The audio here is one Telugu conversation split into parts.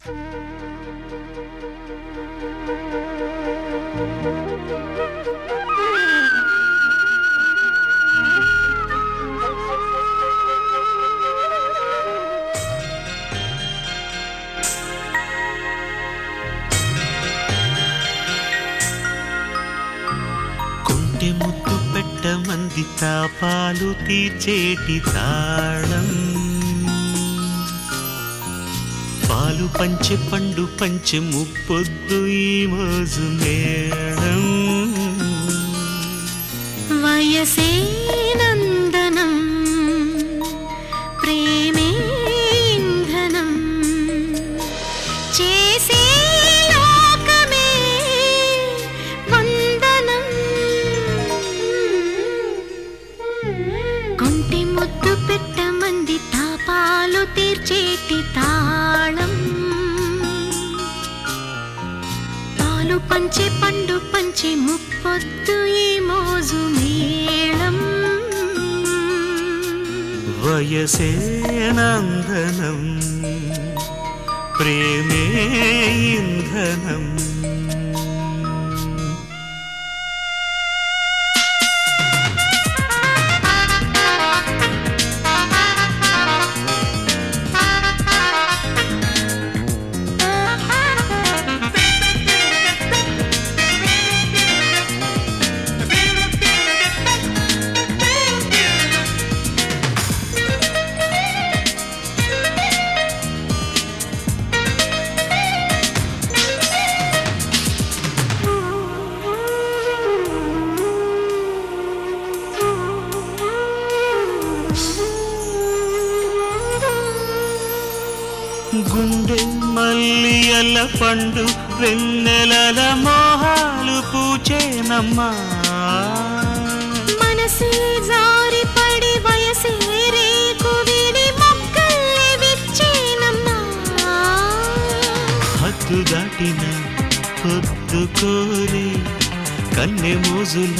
కొంటె ముద్దు పెట్టమంది తాపాలు తీర్చేటి తాళం పాలు పంచె పండు పంచె ముప్పొద్దు ఈ మోజు మేళం వయసే నందనం ప్రేమే ఇంధనం చేసే లోకమే వందనం కొంటి ముద్దు పెట్టమంది తాపాలు తీర్చేటి తాళం పాలు పంచే పండు పంచే ముప్పొద్దు ఈ మోజు మేళం వయసే నందనం ప్రేమే ఇంధనం గుండె మల్లియల పండు వెన్నెలల మోహాలు పూచేనమ్మా మనసే జారి పడి వయసే రేకు విడి మొక్కల్ని విచ్చేనమ్మా హద్దు దాటిన పొద్దు కోరి కన్నె మోజుల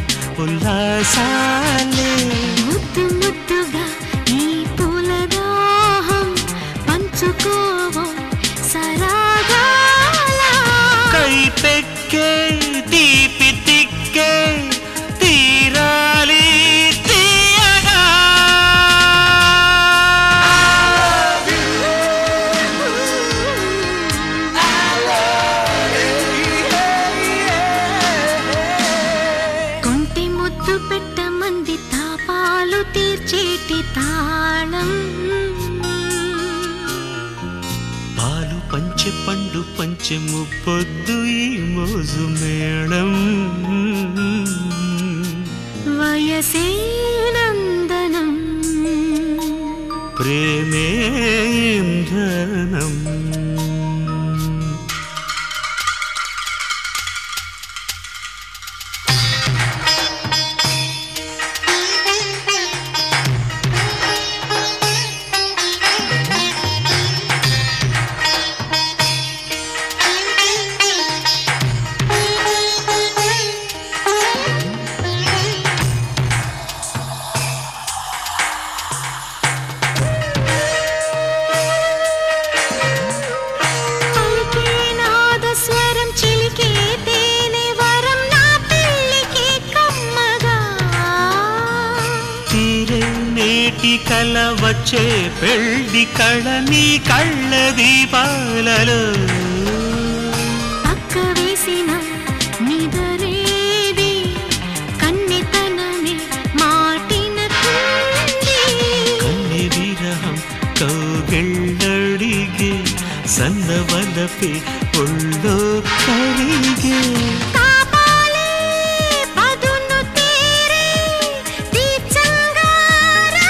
ఉల్లాసాలే ముద్దు ముద్దుగా ఈ పూల దాహం పంచుకోవో సరాగాల కైపెక్కే తీపి తిక్కే తీరాలి తీయగా కొంటి ముద్దు పెట్టమంది తాపాలు తీర్చేటి తాళం పాలు పంచె పండు పంచె ముప్పొద్దు ఈ మోజు మేళం వయసే నందనం ప్రేమే ఇంధనం పలికే నాద స్వరం చిలికే తేనె వరం నా పెళ్ళికి కమ్మగా తీరే నేటి కల వచ్చే పెళ్లి కళ నీ కళ్ళ దీపాలలో పక్క వేసిన నిదరేది కన్నెతనమే మాటిన కుంది కన్నె విరహం కౌగెళ్ళడిగే సన్నవలపే ఒళ్ళో కరిగే తాపాలే పదును తీరే తీర్చంగారా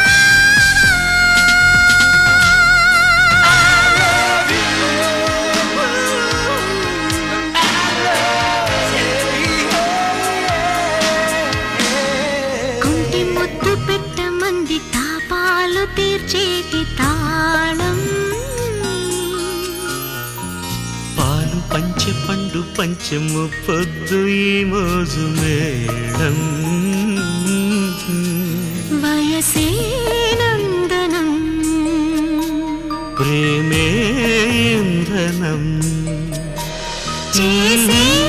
కుంటి ముద్దు పెట్టమంది తాపాలు తీర్చేటి తాళం పాలు పంచె పండు పంచము పొద్దు ఈ మోజు మేళం వయసే నందనం ప్రేమే ఇంధనం జననం చేసే